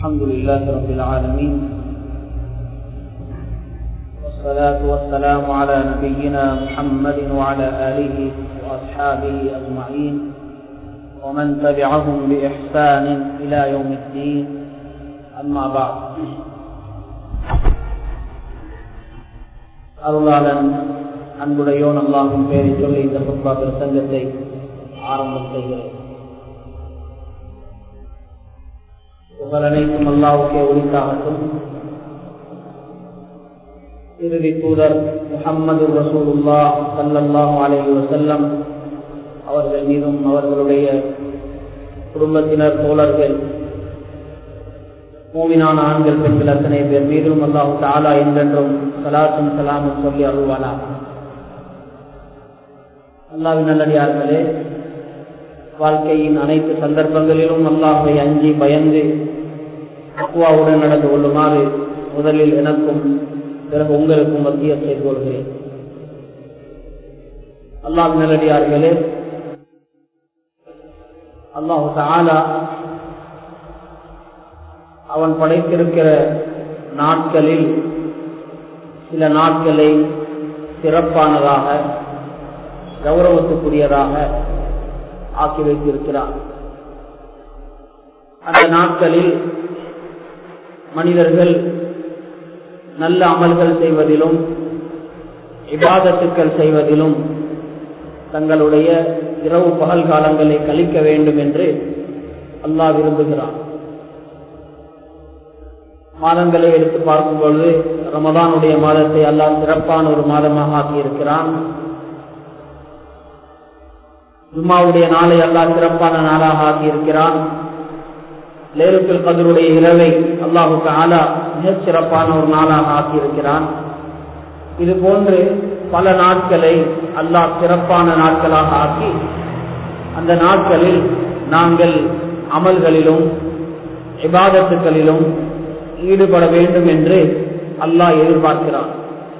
الحمد لله رب العالمين والصلاة والسلام على نبينا محمد وعلى آله وأصحابه أجمعين ومن تبعهم بإحسان إلى يوم الدين أما بعد அருளாளன் அன்புடையோன் அல்லாஹும் பேரை சொல்லி இந்த புத்பா பிரசங்கத்தை ஆரம்பம் செய்கிறேன் புகழ் அனைத்தும் அல்லாவுக்கே ஒளித்தாகட்டும் இறுதி தூதர் முகம்மது ரசூலுல்லா சல்லல்லாஹு அலைஹி வசல்லம் அவர்கள் மீதும் அவர்களுடைய குடும்பத்தினர் தோழர்கள் மூவினான ஆண்கள் பெண்கள் அத்தனை பேர் மீதும் அல்லாஹு தாலா என்றென்றும் சலாத்தும் சலாமும் சொல்லி அருள்வானா அல்லாவின் நல்லடியார்களே வாழ்க்கையின் அனைத்து சந்தர்ப்பங்களிலும் அல்லாஹை அஞ்சி பயந்து அக்குவாவுடன் நடந்து கொள்ளுமாறு முதலில் எனக்கும் பிறகு உங்களுக்கும் மத்திய செய்து கொள்கிறேன் அல்லாஹ் நல்லடியார்களே அல்லாஹு தாலா அவன் படைத்திருக்கிற நாட்களில் சில நாட்களை சிறப்பானதாக கௌரவத்துக்குரியதாக ஆக்கி வைத்திருக்கிறார் அந்த நாட்களில் மனிதர்கள் நல்ல அமல்கள் செய்வதிலும் இபாதத்துக்கள் செய்வதிலும் தங்களுடைய இரவு பகல் காலங்களை கழிக்க வேண்டும் என்று அல்லாஹ் விரும்புகிறார் மாதங்களை எடுத்து பார்க்கும் பொழுது ரமதானுடைய மாதத்தை அல்லாஹ் சிறப்பான ஒரு மாதமாக ஆக்கியிருக்கிறான் ஜும்மாவுடைய நாளை அல்லாஹ் சிறப்பான நாளாக ஆக்கியிருக்கிறான் லேருக்குள் கதருடைய இரவை அல்லாஹுக்கு ஆலா மிகச் சிறப்பான ஒரு நாளாக ஆக்கியிருக்கிறான் இது போன்று பல நாட்களை அல்லாஹ் சிறப்பான நாட்களாக ஆக்கி அந்த நாட்களில் நாங்கள் அமல்களிலும் இபாதத்துக்களிலும் ஈடுபட வேண்டும் என்று அல்லாஹ் எதிர்பார்க்கிறான்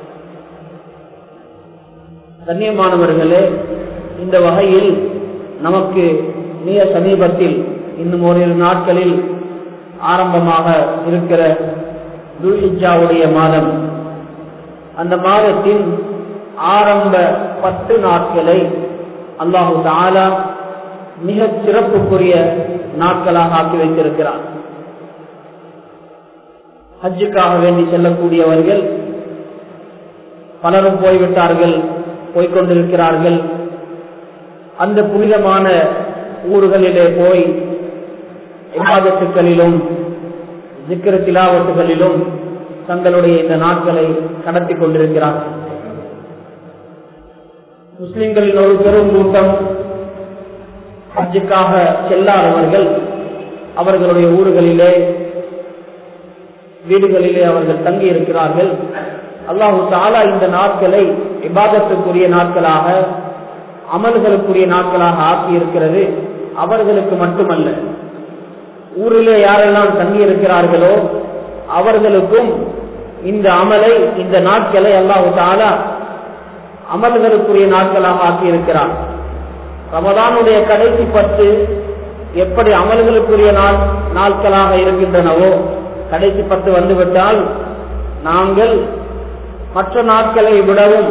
கண்ணியமானவர்களே இந்த வகையில் நமக்கு மிக சமீபத்தில் இன்னும் ஓரிரு நாட்களில் ஆரம்பமாக இருக்கிற துல்ஹிஜாவுடைய மாதம் அந்த மாதத்தின் ஆரம்ப பத்து நாட்களை அல்லாஹு தாலா மிக சிறப்புக்குரிய நாட்களாக ஆக்கி வைத்திருக்கிறார் ஹஜ்ஜுக்காக வேண்டி செல்லக்கூடியவர்கள் பலரும் போய்விட்டார்கள் போய்கொண்டிருக்கிறார்கள் அந்த புனிதமான ஊர்களிலே போய் விவாதத்துக்களிலும் சிக்கிர திலாவத்துகளிலும் தங்களுடைய இந்த நாட்களை கடத்தி கொண்டிருக்கிறார்கள் முஸ்லிம்களின் ஒரு பெரும் கூட்டம் ஹஜ்ஜுக்காக செல்லாதவர்கள் அவர்களுடைய ஊர்களிலே வீடுகளிலே அவர்கள் தங்கி இருக்கிறார்கள் அல்லாஹு தாலா இந்த நாட்களை விவாதத்துக்குரிய நாட்களாக அமல்களுக்குரிய நாட்களாக ஆக்கி இருக்கிறது அவர்களுக்கு மட்டுமல்ல ஊரிலே யாரெல்லாம் தங்கி இருக்கிறார்களோ அவர்களுக்கும் இந்த அமலை இந்த நாட்களை அல்லாஹு தாலா அமல்களுக்குரிய நாட்களாக ஆக்கி இருக்கிறார் ரமதானுடைய கடைசி பத்து எப்படி அமல்களுக்குரிய நாள் நாட்களாக இருக்கின்றனவோ கடைசி பத்து வந்துவிட்டால் நாங்கள் மற்ற நாட்களை விடவும்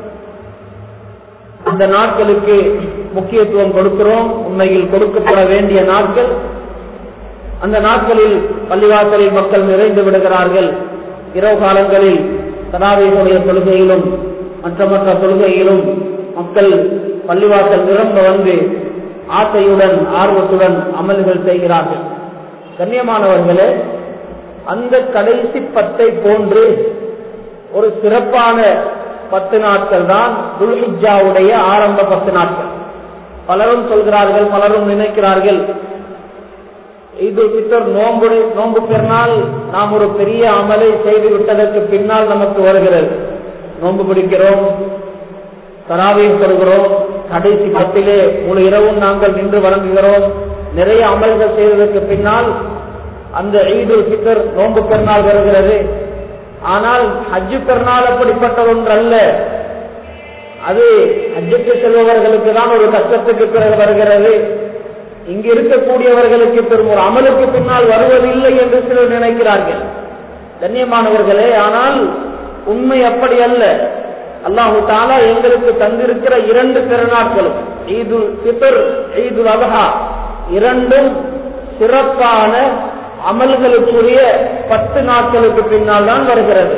அந்த நாட்களுக்கு முக்கியத்துவம் கொடுக்கிறோம் உண்மையில் கொடுக்கப்பட வேண்டிய நாட்கள் அந்த நாட்களில் பள்ளிவாசலில் மக்கள் நிறைந்து விடுகிறார்கள் இரவு காலங்களில் தடாவைகளுடைய தொழுகையிலும் மற்ற மற்ற தொழுகையிலும் மக்கள் பள்ளிவாசல் நிரம்ப வந்து ஆசையுடன் ஆர்வத்துடன் அமல்கள் செய்கிறார்கள் கண்ணியமானவர்களே அந்த கடைசி பத்தை போன்று ஒரு சிறப்பான பத்து நாட்கள் தான் துல்ஹிஜாவுடைய ஆரம்ப பத்து நாட்கள் பலரும் சொல்கிறார்கள் பலரும் நினைக்கிறார்கள் இது பித்தர் நோம்பு நோம்பு பெருநாள் நாம் ஒரு பெரிய அமலை செய்து விட்டதற்கு பின்னால் நமக்கு வருகிறது நோன்பு பிடிக்கிறோம் தராவை சொல்கிறோம் கடைசி பத்திலே முழு இரவும் நாங்கள் நின்று வழங்குகிறோம் நிறைய அமல்கள் செய்ததற்கு பின்னால் அந்த ஈது பித்தர் நோன்பு பெருநாள் வருகிறது ஆனால் ஹஜ்ஜு பெருநாள் அப்படிப்பட்ட ஒன்றல்ல அது ஹஜ்ஜுக்கு செல்பவர்களுக்கு தான் ஒரு கஷ்டத்துக்கு பிறகு வருகிறது இங்கு இருக்கக்கூடியவர்களுக்கு பெரும் ஒரு அமலுக்கு பின்னால் வருவதில்லை என்று சிலர் நினைக்கிறார்கள் கண்ணியமானவர்களே ஆனால் உண்மை அப்படி அல்ல அல்லாஹு தாலா எங்களுக்கு தந்திருக்கிற இரண்டு பெருநாட்களும் ஈதுல் பித்தர் ஈதுல் அபஹா இரண்டும் சிறப்பான அமல்களுக்குரிய பத்து நாட்களுக்கு பின்னால் தான் வருகிறது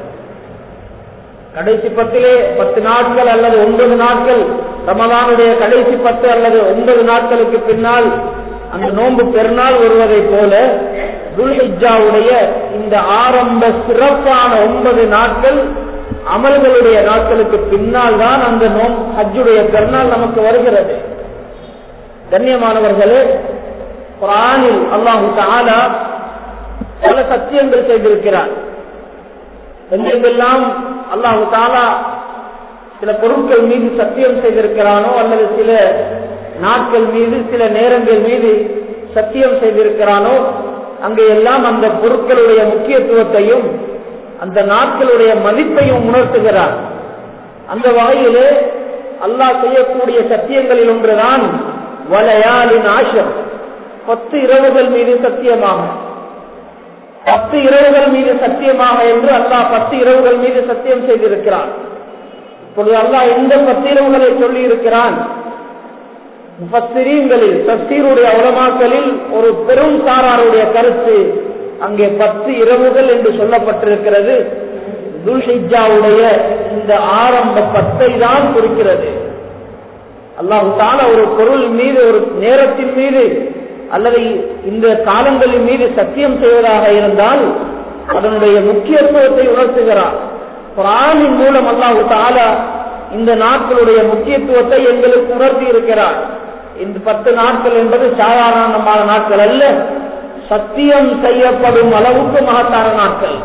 கடைசி பத்திலே பத்து நாட்கள் அல்லது ஒன்பது நாட்கள் ரமதானுடைய கடைசி பத்து அல்லது ஒன்பது நாட்களுக்கு பின்னால் அந்த நோன்பு பெருநாள் வருவதை போல துல்ஹிஜாவுடைய இந்த ஆரம்ப சிறப்பான ஒன்பது நாட்கள் அமல்களுடைய நாட்களுக்கு பின்னால் தான் அந்த நோம் ஹஜ்ஜுடைய பெருநாள் நமக்கு வருகிறது கண்ணியமானவர்களே குரானில் அல்லாஹு தாலா பல சத்தியங்கள் செய்திருக்கிறார் எங்கெங்கெல்லாம் அல்லாஹு தாலா சில பொருட்கள் மீது சத்தியம் செய்திருக்கிறானோ அல்லது சில நாட்கள் மீது சில நேரங்கள் மீது சத்தியம் செய்திருக்கிறானோ அங்கெல்லாம் அந்த பொருட்களுடைய முக்கியத்துவத்தையும் அந்த நாட்களுடைய மதிப்பையும் உணர்த்துகிறார் அந்த வகையிலே அல்லாஹ் செய்யக்கூடிய சத்தியங்களில் ஒன்றுதான் வலையாளின் ஆஷம் பத்து இரவுகள் மீது சத்தியமாக பத்து இரவுகள் மீது சத்தியமாக என்று அல்லாஹ் பத்து இரவுகள் மீது சத்தியம் செய்திருக்கிறான் இப்பொழுது அல்லாஹ் எந்த பத்து இரவுகளை சொல்லி இருக்கிறான் முப்பத்திரீங்களில் தஸ்தீருடைய உலமாக்களில் ஒரு பெரும் சாராருடைய கருத்து அங்கே பத்து இரவுகள் என்று சொல்லப்பட்டிருக்கிறது துல்ஹிஜாவுடைய இந்த ஆரம்ப பத்தை தான் குறிக்கிறது அல்லாஹு தால ஒரு பொருள் மீது ஒரு நேரத்தின் மீது அல்லது இந்த காலங்களின் மீது சத்தியம் செய்வதாக இருந்தால் அதனுடைய முக்கியத்துவத்தை உணர்த்துகிறார் குரானின் மூலம் அல்லாஹு தாலா இந்த நாட்களுடைய முக்கியத்துவத்தை எங்களுக்கு உணர்த்தி இருக்கிறார் இந்த பத்து நாட்கள் என்பது சாதாரணமான நாட்கள் அல்ல சத்தியம் செய்யப்படும் அளவுக்கு மகத்தான நாட்கள்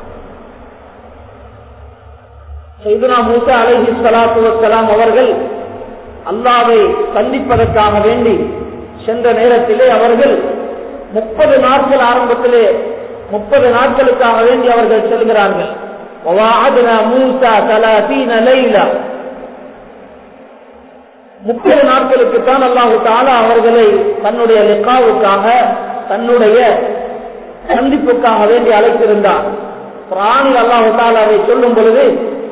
செய்துனா மூசா அலஹி சலாத்து வலாம் அவர்கள் அல்லாவை சந்திப்பதற்காக வேண்டி சென்ற நேரத்திலே அவர்கள் முப்பது நாட்கள் ஆரம்பத்திலே முப்பது நாட்களுக்காக வேண்டி அவர்கள் செல்கிறார்கள் முப்பது நாட்களுக்கு தான் அல்லாஹு தாலா அவர்களை தன்னுடைய லெக்காவுக்காக தன்னுடைய சந்திப்புக்காக வேண்டி அழைத்திருந்தார் பிராணி அல்லாஹு தாலாவை சொல்லும் பொழுது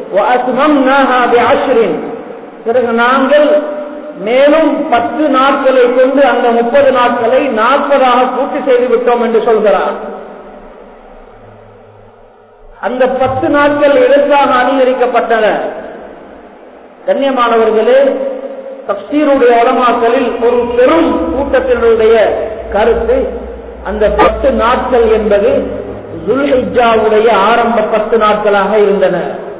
பிறகு நாங்கள் மேலும் பத்து நாட்களை கொண்டு அந்த முப்பது நாட்களை நாற்பதாக பூர்த்தி செய்து விட்டோம் என்று சொல்கிறார் அந்த பத்து நாட்கள் எதற்காக அங்கீகரிக்கப்பட்டன கண்ணியமானவர்களே தப்சீருடைய உலமாக்களில் ஒரு பெரும் கூட்டத்தினுடைய கருத்து அந்த பத்து நாட்கள் என்பது துல்ஹிஜாவுடைய ஆரம்ப பத்து நாட்களாக இருந்தன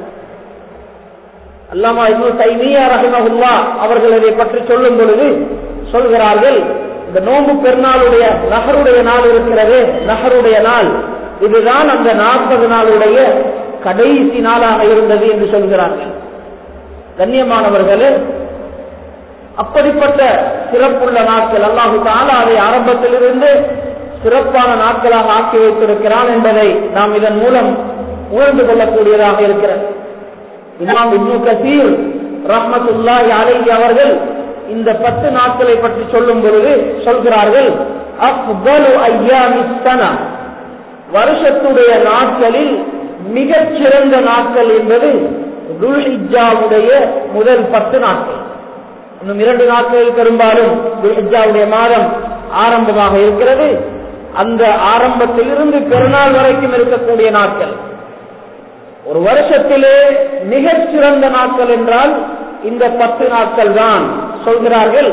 அல்லாமா இபு தைமியா ரஹிமஹுல்லா அவர்கள் இதை பற்றி சொல்லும் பொழுது சொல்கிறார்கள் இந்த நோம்பு பெருநாளுடைய நகருடைய நாள் இருக்கிறது நகருடைய நாள் இதுதான் அந்த நாற்பது நாளுடைய கடைசி நாளாக இருந்தது என்று சொல்கிறார்கள் கண்ணியமானவர்களே அப்படிப்பட்ட சிறப்புள்ள நாட்கள் அல்லாஹு தாலா அதை ஆரம்பத்திலிருந்து சிறப்பான நாட்களாக ஆக்கி வைத்திருக்கிறான் என்பதை நாம் இதன் மூலம் உணர்ந்து கொள்ளக்கூடியதாக இருக்கிறது இமாம் இப்னு கசீர் ரஹ்மத்துல்லாஹி அலைஹி அவர்கள் இந்த பத்து நாட்களை பற்றி சொல்லும் பொழுது சொல்கிறார்கள் அஃபலு ஐயாமிஸ் சனா வருஷத்துடைய நாட்களில் மிகச் சிறந்த நாட்கள் என்பது துல்ஹிஜாவுடைய முதல் பத்து நாட்கள் இன்னும் இரண்டு நாட்களில் பெரும்பாலும் துல்ஹிஜாவுடைய மாதம் ஆரம்பமாக இருக்கிறது அந்த ஆரம்பத்திலிருந்து பெருநாள் வரைக்கும் இருக்கக்கூடிய நாட்கள் ஒரு வருஷத்திலே மிகச் சிறந்த நாட்கள் என்றால் இந்த பத்து நாட்கள் தான் சொல்கிறார்கள்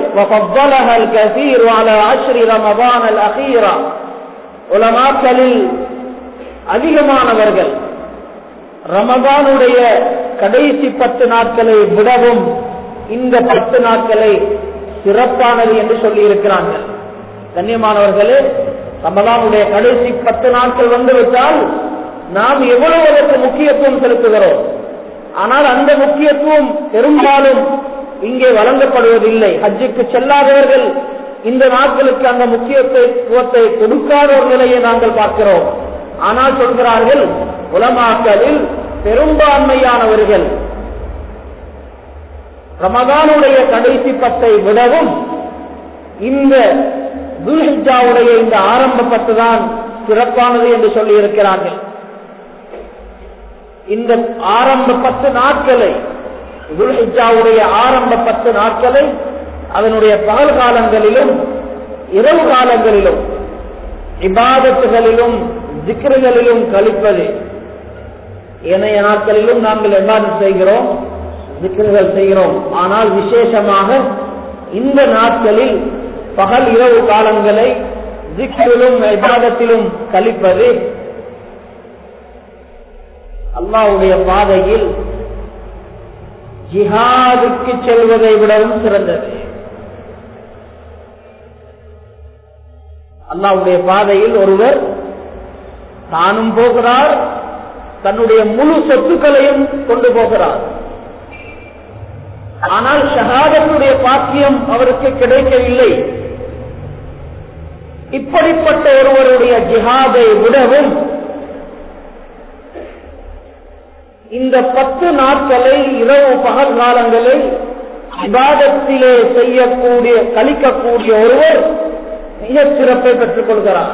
உலமாக்களில் அதிகமானவர்கள் ரமதானுடைய கடைசி பத்து நாட்களை விடவும் இந்த பத்து நாட்களை சிறப்பானது என்று சொல்லி இருக்கிறார்கள் கண்ணியமானவர்களே ரமதானுடைய கடைசி பத்து நாட்கள் வந்துவிட்டால் நாம் எவ்வளவு அதற்கு முக்கியத்துவம் செலுத்துகிறோம் ஆனால் அந்த முக்கியத்துவம் பெரும்பாலும் இங்கே வழங்கப்படுவதில்லை ஹஜ்ஜுக்கு செல்லாதவர்கள் இந்த நாட்களுக்கு அந்த முக்கியத்துவத்தை கொடுக்காத ஒரு நிலையை நாங்கள் பார்க்கிறோம் ஆனால் சொல்கிறார்கள் உலமாக்களில் பெரும்பான்மையானவர்கள் ரமதானுடைய கடைசி பத்தை விடவும் இந்த துல்ஹிஜாவுடைய இந்த ஆரம்ப பத்து தான் சிறப்பானது என்று சொல்லி இருக்கிறார்கள் இந்த ஆரம்ப பத்து நாட்களை துல்ஹிஜாவுடைய ஆரம்ப பத்து நாட்களை அதனுடைய பகல் காலங்களிலும் இரவு காலங்களிலும் இபாதத்துகளிலும் திக்ருகளிலும் கழிப்பது ஏனைய நாட்களிலும் நாங்கள் எவ்வாறு செய்கிறோம் திக்ருகள் செய்கிறோம் ஆனால் விசேஷமாக இந்த நாட்களில் பகல் இரவு காலங்களை திக்ரிலும் இபாதத்திலும் கழிப்பது அல்லாவுடைய பாதையில் ஜிஹாதுக்கு செல்வதை விடவும் சிறந்தது அல்லாவுடைய பாதையில் ஒருவர் தானும் போகிறார் தன்னுடைய முழு சொத்துக்களையும் கொண்டு போகிறார் ஆனால் ஷஹாதத்துடைய பாக்கியம் அவருக்கு கிடைக்கவில்லை இப்படிப்பட்ட ஒருவருடைய ஜிஹாதை விடவும் இந்த பத்து நாட்களை இரவு பகல் காலங்களை விவாதத்திலே செய்யக்கூடிய கழிக்கக்கூடிய ஒருவர் மிக சிறப்பை பெற்றுக் கொள்கிறார்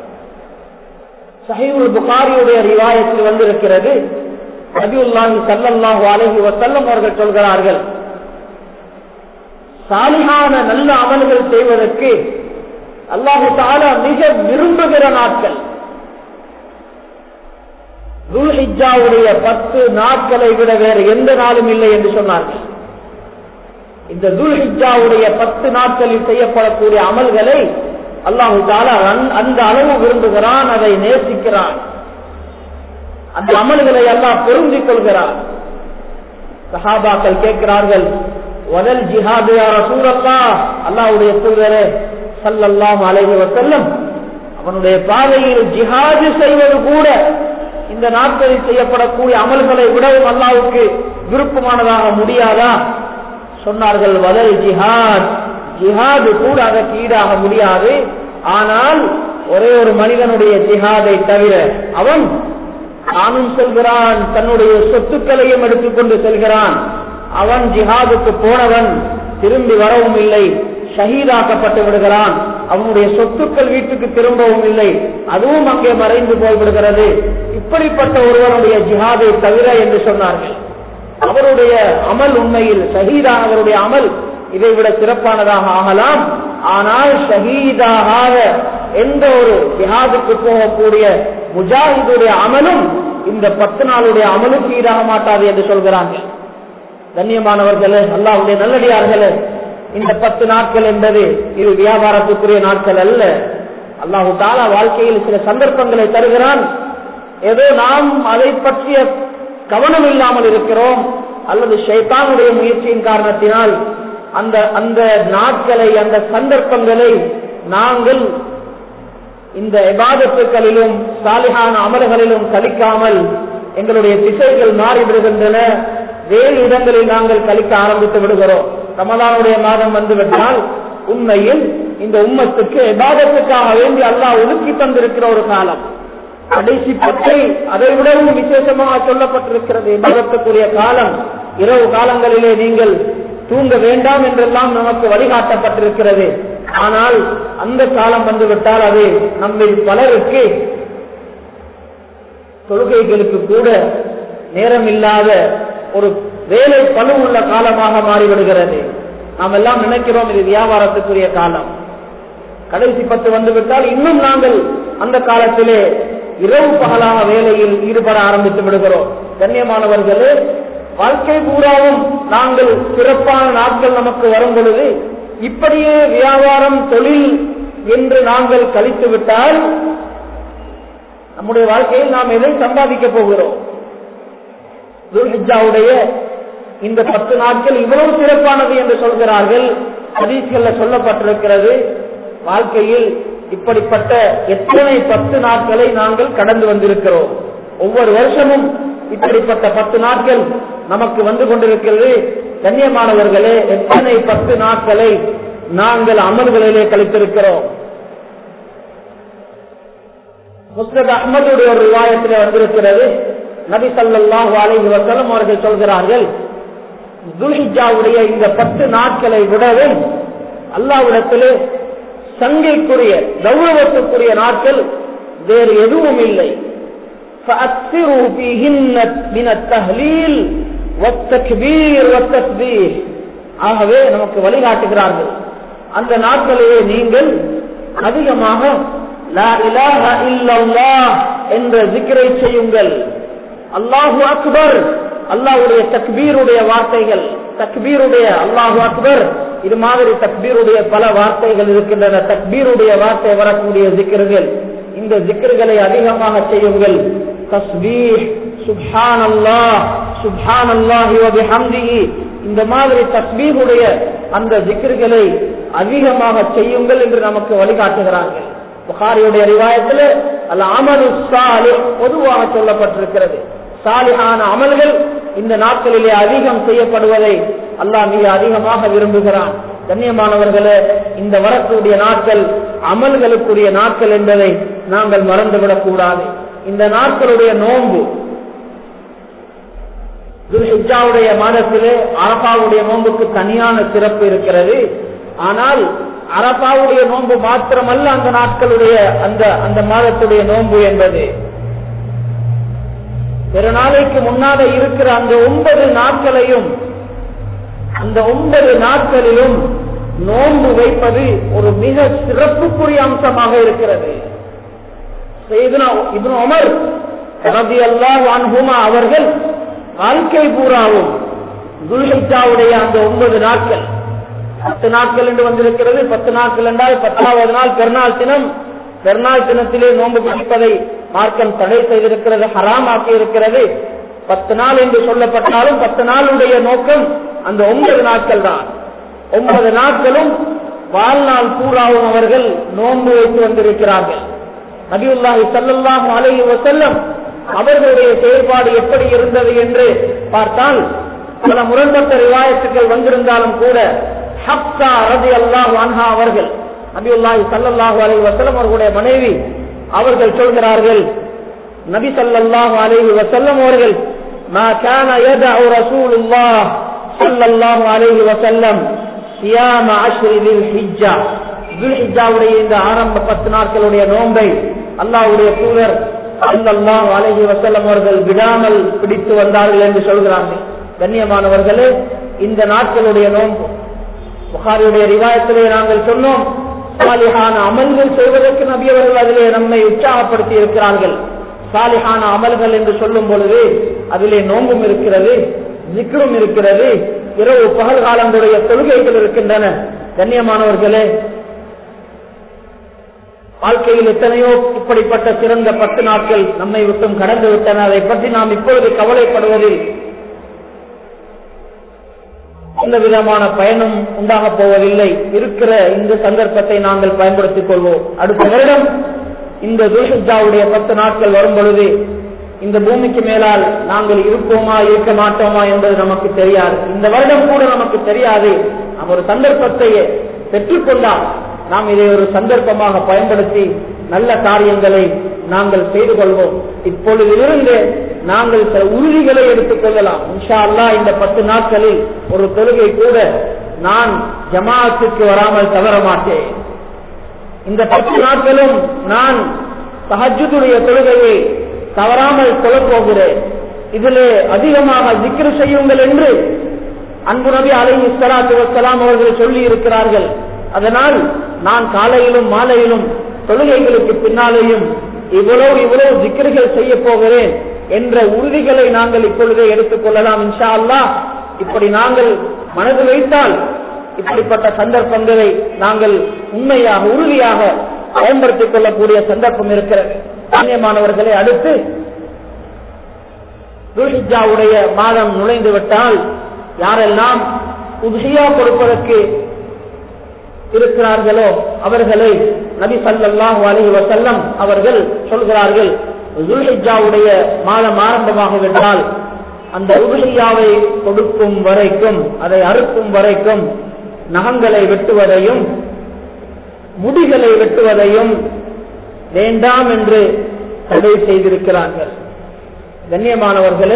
சஹீவுல் புகாரியுடைய ரிவாயத்தில் வந்திருக்கிறது நபியுல்லாஹி சல்லல்லாஹு அலைஹி வஸல்லம் அவர்கள் சொல்கிறார்கள் சாலிகான நல்ல அமல்கள் செய்வதற்கு அல்லாஹு தாலா மிக விரும்புகிற நாட்கள் துல்ஹிஜாவுடைய பத்து நாட்களை விட வேறு எந்த நாளும் இல்லை என்று சொன்னார்கள் இந்த துல்ஹிஜாவுடைய பத்து நாட்களில் செய்யப்படக்கூடிய அமல்களை அல்லாஹு தாலா அந்த அளவு விரும்புகிறான் அதை நேசிக்கிறான் அந்த அமல்களை எல்லாம் பொருந்திக் கொள்கிறான் சஹாபாக்கள் கேட்கிறார்கள் வதல் ஜிஹாது சூரல்லா அல்லாவுடைய தூதரே சல்லல்லாம் அலைஹி வசல்லம் அவனுடைய பாதையில் ஜிஹாது செய்வது கூட இந்த நாட்களில் செய்யப்படக்கூடிய அமல்களை விடவும் அல்லாவுக்கு விருப்பமானதாக முடியாதா சொன்னார்கள் வதல் ஜிஹாத் ஜிஹாது கூட அதற்கு ஈடாக முடியாது ஆனால் ஒரே ஒரு மனிதனுடைய ஜிஹாதை தவிர அவன் தானும் செல்கிறான் தன்னுடைய சொத்துக்களையும் எடுத்துக்கொண்டு செல்கிறான் அவன் ஜிஹாதுக்கு போனவன் திரும்பி வரவும் இல்லை ஷஹீதாக்கப்பட்டு விடுகிறான் அவனுடைய சொத்துக்கள் வீட்டுக்கு திரும்பவும் இல்லை அதுவும் அங்கே மறைந்து போய்விடுகிறது இப்படிப்பட்ட ஒருவனுடைய ஜிஹாதை தவிர என்று சொன்னார்கள் அவருடைய அமல் உண்மையில் ஷஹீதானவருடைய அமல் இதை விட சிறப்பானதாக ஆகலாம் ஆனால் ஷஹீதாக எந்த ஒரு ஜிஹாதுக்கு போகக்கூடிய முஜாஹிதுடைய அமலும் இந்த பத்து நாளுடைய அமலுக்கு ஈடாக மாட்டாது என்று சொல்கிறார்கள் கண்ணியமானவர்களே அல்லாவுடைய நல்லடியார்களே இந்த பத்து நாட்கள் என்பது இது வியாபாரத்துக்குரிய நாட்கள் அல்ல அல்லாஹு தாலா வாழ்க்கையில் சில சந்தர்ப்பங்களை தருகிறான் ஏதோ நாம் அதை பற்றிய கவனம் இல்லாமல் இருக்கிறோம் அல்லது ஷைத்தானுடைய முயற்சியின் காரணத்தினால் அந்த அந்த நாட்களை அந்த சந்தர்ப்பங்களை நாங்கள் இந்த விவாதத்துக்களிலும் சாலிகான அமல்களிலும் கழிக்காமல் எங்களுடைய திசைகள் மாறிவிடுகின்றன வேறு இடங்களில் நாங்கள் கழிக்க ஆரம்பித்து விடுகிறோம் ரமலானுடைய மாதம் வந்துவிட்டால் உண்மையில் இந்த உம்மத்துக்கு விவாதத்துக்காக வேண்டி அல்லாஹ் ஒதுக்கி தந்திருக்கிற ஒரு காலம் கடைசி பத்தை அதை விடவும் விசேஷமாக சொல்லப்பட்டிருக்கிறது விவாதத்துக்குரிய காலம் இரவு காலங்களிலே நீங்கள் தூங்க வேண்டாம் என்றெல்லாம் நமக்கு வழிகாட்டப்பட்டிருக்கிறது ஆனால் அந்த காலம் வந்துவிட்டால் அது நம்மில் பலருக்கு தொழுகைகளுக்கு கூட நேரம் இல்லாத ஒரு வேலை பழு உள்ள காலமாக மாறிவிடுகிறது நாம் எல்லாம் நினைக்கிறோம் இது வியாபாரத்துக்குரிய காலம் கடைசி பத்து வந்துவிட்டால் இன்னும் நாங்கள் அந்த காலத்திலே இரவு பகலாக வேலையில் ஈடுபட ஆரம்பித்து விடுகிறோம் கண்ணியமானவர்களே வாழ்க்கை பூராவும் நாங்கள் சிறப்பான நாட்கள் நமக்கு வரும் பொழுது இப்படியே வியாபாரம் தொழில் என்று நாங்கள் கழித்து விட்டால் நம்முடைய வாழ்க்கையில் நாம் எதை சம்பாதிக்க போகிறோம் துல்ஹிஜாவுடைய இந்த பத்து நாட்கள் இவ்வளவு சிறப்பானது என்று சொல்கிறார்கள் ஹதீஸ்கள்ல சொல்லப்பட்டிருக்கிறது வாழ்க்கையில் இப்படிப்பட்ட எத்தனை பத்து நாட்களை நாங்கள் கடந்து வந்திருக்கிறோம் ஒவ்வொரு வருஷமும் இப்படிப்பட்ட பத்து நாட்கள் நமக்கு வந்து கொண்டிருக்கிறது கண்ணியமானவர்களே எத்தனை பத்து நாட்களை நாங்கள் அமல்களிலே கழித்திருக்கிறோம் முஸ்லத் அஹமதுடைய ஒரு விவாயத்தில் வந்திருக்கிறது நபி சல்லாஹூ அலைஹி வசலம் அவர்கள் சொல்கிறார்கள் துல்ஹிஜாவுடைய இந்த பத்து நாட்களை விடவும் அல்லாவிடத்திலே சங்கைக்குரிய கௌரவத்துக்குரிய நாட்கள் வேறு எதுவும் இல்லை فأكثروا فيهن من التهليل والتكبير والتسبيح ஆகவே நமக்கு வழிகாட்டுகிறார்கள் அந்த நாட்களிலே நீங்கள் அதிகமாக லா இலாஹ இல்லல்லாஹ் என்ற ஜிக்ரை செய்யுங்கள் அல்லாஹு அக்பர் அல்லாஹ்வுடைய தக்பீருடைய வார்த்தைகள் தக்பீருடைய அல்லாஹு அக்பர் இது மாதிரி தக்பீருடைய பல வார்த்தைகள் இருக்கின்றன தக்பீருடைய வார்த்தை வரக்கூடிய ஜிக்ர்கள் இந்த ஜிக்ர்களை அதிகமாக செய்யுங்கள் தஸ்பீஹ் சுப்ஹான் அல்லாஹ் சுப்ஹான் அல்லாஹி வபிஹம்திஹி இந்த மாதிரி தஸ்பீஹுடைய அந்த ஜிக்ர்களை அதிகமாக செய்யுங்கள் என்று நமக்கு வழிகாட்டுகிறார்கள் புகாரியுடைய ரிவாயத்தில் அல் அமலு சாலிஹ் பொதுவாக சொல்லப்பட்டிருக்கிறது சாலிஹான அமல்கள் இந்த நாட்களிலே அதிகம் செய்யப்படுவதை அல்லாஹ் மிக அதிகமாக விரும்புகிறான் கண்ணியமானவர்களே இந்த வரக்கூடிய நாட்கள் அமல்களுக்குரிய நாட்கள் என்பதை நாங்கள் மறந்துவிடக் கூடாது இந்த நாட்களுடைய நோன்பு துல்ஹிஜாவுடைய மாதத்திலே அரபாவுடைய நோன்புக்கு தனியான சிறப்பு இருக்கிறது ஆனால் அரபாவுடைய நோன்பு மாத்திரமல்ல அந்த நாட்களுடைய அந்த அந்த மாதத்துடைய நோன்பு என்பது பெருநாளைக்கு முன்னால இருக்கிற அந்த ஒன்பது நாட்களையும் அந்த ஒன்பது நாட்களிலும் நோன்பு வைப்பது ஒரு மிக சிறப்புக்குரிய அம்சமாக இருக்கிறது இப்னு உமர் ரபி அல்லாஹ் அன்ஹுமா அவர்கள் வாழ்க்கை பூராவும் துல்ஹிஜாவுடைய அந்த ஒன்பது நாட்கள் பத்து நாட்கள் என்று வந்திருக்கிறது பத்து நாட்கள் என்றால் பத்தாவது நாள் பெருநாள் தினம் பெருநாள் தினத்திலே நோன்பு பிடிப்பதை மார்க்கம் தடை செய்திருக்கிறது ஹராமாக்கி இருக்கிறது பத்து நாள் என்று சொல்லப்பட்டாலும் பத்து நாளுடைய நோக்கம் அந்த ஒன்பது நாட்கள் தான் ஒன்பது நாட்களும் வாழ்நாள் பூராவும் அவர்கள் நோன்பு வைத்து வந்திருக்கிறார்கள் நபியுல்லாஹி சல்லாஹு அலைஹி வசல்லம் அவர்களுடைய செயல்பாடு எப்படி இருந்தது என்று பார்த்தால் பல முரண்பட்ட ரிவாயத்துக்கள் வந்திருந்தாலும் கூட ஹப்சா ரதி அல்லாஹ் அன்ஹா அவர்கள் நபியுல்லாஹி சல்லல்லாஹு அலைஹி வசல்லம் அவர்களுடைய மனைவி அவர்கள் சொல்கிறார்கள் நபி சல்லல்லாஹு அலைஹி வசல்லம் அவர்கள் ما كان يدع رسول الله صلى الله عليه وسلم صيام عشر ذي الحجة ذي الحجة இந்த ஆரம்ப பத்து நாட்களுடைய நோன்பை அல்லாஹ்வுடைய தூதர் ஸல்லல்லாஹு அலைஹி வஸல்லம் அவர்கள் விடாமல் பிடித்து வந்தார்கள் என்று சொல்கிறார்கள் கண்ணியமானவர்களே இந்த நாட்களுடைய நோன்பு புகாரியுடைய ரிவாயத்திலே நாங்கள் சொன்னோம் சாலிஹான அமல்கள் செய்வதற்கு நபி அவர்கள் அதிலே நம்மை உற்சாகப்படுத்தி இருக்கிறார்கள் சாலிஹான அமல்கள் என்று சொல்லும் பொழுது அதிலே நோன்பும் இருக்கிறது ஜிக்ரும் இருக்கிறது இரவு பகல் காலங்களுடைய தொழுகைகள் இருக்கின்றன கண்ணியமானவர்களே வாழ்க்கையில் எத்தனையோ இப்படிப்பட்ட சிறந்த பத்து நாட்கள் நம்மை விட்டும் கடந்து விட்டன அதை பற்றி நாம் இப்பொழுது கவலைப்படுவதில் எந்த விதமான பயனும் உண்டாக போவதில்லை இருக்கிற இந்த சந்தர்ப்பத்தை நாங்கள் பயன்படுத்திக் கொள்வோம் அடுத்த வருடம் இந்த துல்ஹிஜாவுடைய பத்து நாட்கள் வரும் பொழுது இந்த பூமிக்கு மேலால் நாங்கள் இருப்போமா இருக்க மாட்டோமா என்பது நமக்கு தெரியாது இந்த வருடம் கூட நமக்கு தெரியாது நாம் ஒரு சந்தர்ப்பத்தை பெற்றுக்கொண்டால் நாம் இதை ஒரு சந்தர்ப்பமாக பயன்படுத்தி நல்ல காரியங்களை நாங்கள் செய்து கொள்வோம் இப்பொழுதிலிருந்து நாங்கள் சில உறுதிகளை எடுத்துக் கொள்ளலாம் இன்ஷா அல்லா இந்த பத்து நாட்களில் ஒரு தொழுகை கூட நான் ஜமாத்துக்கு வராமல் தவற மாட்டேன் இந்த பத்து நாட்களும் நான் சஹஜுடைய தொழுகையை தவறாமல் தொழப்போகிறேன் இதிலே அதிகமாக ஜிக்ரு செய்யுங்கள் என்று அன்பு நபி அலை இஸ்லாத்து வசலாம் அவர்கள் சொல்லி இருக்கிறார்கள் அதனால் நான் காலையிலும் மாலையிலும் தொழுகைகளுக்கு பின்னாலேயும் இவ்வளவு இவ்வளவு ஜிக்ருகள் செய்ய போகிறேன் என்ற உறுதிகளை நாங்கள் இப்பொழுதே எடுத்துக் கொள்ளலாம் இன்ஷா அல்லா இப்படி நாங்கள் மனதில் வைத்தால் இப்படிப்பட்ட சந்தர்ப்பங்களை நாங்கள் உண்மையாக உறுதியாக பயன்படுத்திக் கொள்ளக்கூடிய சந்தர்ப்பம் இருக்கிறது கண்ணியமானவர்களை அடுத்து துல்ஹிஜாவுடைய மாதம் நுழைந்து விட்டால் யாரெல்லாம் உதுஹியா கொடுப்பதற்கு இருக்கிறார்களோ அவர்களை நபி சல்லாஹூ அலஹி வசல்லம் அவர்கள் சொல்கிறார்கள் துல்ஹிஜாவுடைய மாதம் ஆரம்பமாகிவிட்டால் அந்த உதுஹியாவை கொடுக்கும் வரைக்கும் அதை அறுக்கும் வரைக்கும் நகங்களை வெட்டுவதையும் முடிகளை வெட்டுவதையும் வேண்டாம் என்று தடை செய்திருக்கிறார்கள் கண்ணியமானவர்களே